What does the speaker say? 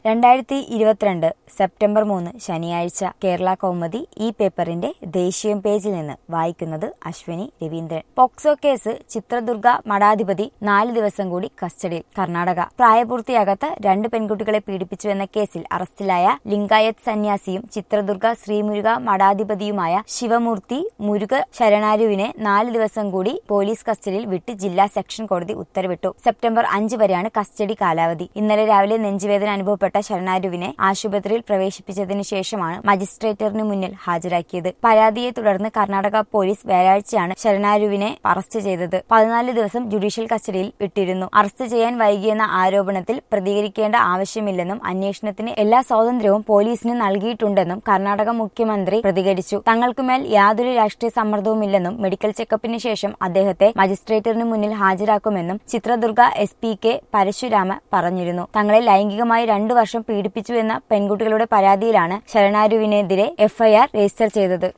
രണ്ടായിരത്തി ഇരുപത്തിരണ്ട് സെപ്റ്റംബർ മൂന്ന് ശനിയാഴ്ച കേരള കൗമുദി ഈ പേപ്പറിന്റെ ദേശീയ പേജിൽ നിന്ന് വായിക്കുന്നത് അശ്വിനി രവീന്ദ്രൻ പോക്സോ കേസ് ചിത്രദുർഗ മഠാധിപതി നാല് ദിവസം കൂടി കസ്റ്റഡിയിൽ കർണാടക പ്രായപൂർത്തിയാകാത്ത രണ്ട് പെൺകുട്ടികളെ പീഡിപ്പിച്ചുവെന്ന കേസിൽ അറസ്റ്റിലായ ലിംഗായത്ത് സന്യാസിയും ചിത്രദുർഗ ശ്രീമുരുക മഠാധിപതിയുമായ ശിവമൂർത്തി മുരുക ശരണാരുവിനെ നാല് ദിവസം കൂടി പോലീസ് കസ്റ്റഡിയിൽ വിട്ട് ജില്ലാ സെക്ഷൻ കോടതി ഉത്തരവിട്ടു സെപ്റ്റംബർ അഞ്ച് വരെയാണ് കസ്റ്റഡി കാലാവധി ഇന്നലെ രാവിലെ നെഞ്ചുവേദന അനുഭവപ്പെട്ട ശരണാരുവിനെ ആശുപത്രിയിൽ പ്രവേശിപ്പിച്ചതിനു ശേഷമാണ് മജിസ്ട്രേറ്ററിന് മുന്നിൽ ഹാജരാക്കിയത് പരാതിയെ തുടർന്ന് കർണാടക പോലീസ് വ്യാഴാഴ്ചയാണ് ശരണാരുവിനെ അറസ്റ്റ് ചെയ്തത് പതിനാല് ദിവസം ജുഡീഷ്യൽ കസ്റ്റഡിയിൽ വിട്ടിരുന്നു അറസ്റ്റ് ചെയ്യാൻ വൈകിയെന്ന ആരോപണത്തിൽ പ്രതികരിക്കേണ്ട ആവശ്യമില്ലെന്നും അന്വേഷണത്തിന് എല്ലാ സ്വാതന്ത്ര്യവും പോലീസിന് നൽകിയിട്ടുണ്ടെന്നും കർണാടക മുഖ്യമന്ത്രി പ്രതികരിച്ചു തങ്ങൾക്കുമേൽ യാതൊരു രാഷ്ട്രീയ സമ്മർദ്ദവുമില്ലെന്നും മെഡിക്കൽ ചെക്കപ്പിന് ശേഷം അദ്ദേഹത്തെ മജിസ്ട്രേറ്ററിന് മുന്നിൽ ഹാജരാക്കുമെന്നും Chitradurga S P K Parashurama പറഞ്ഞിരുന്നു തങ്ങളെ ലൈംഗികമായി രണ്ടു വർഷം പീഡിപ്പിച്ചു എന്ന പെൺകുട്ടികളുടെ പരാതിയിലാണ് ശരണാരുവിനെതിരെ എഫ്ഐആർ രജിസ്റ്റർ ചെയ്തത്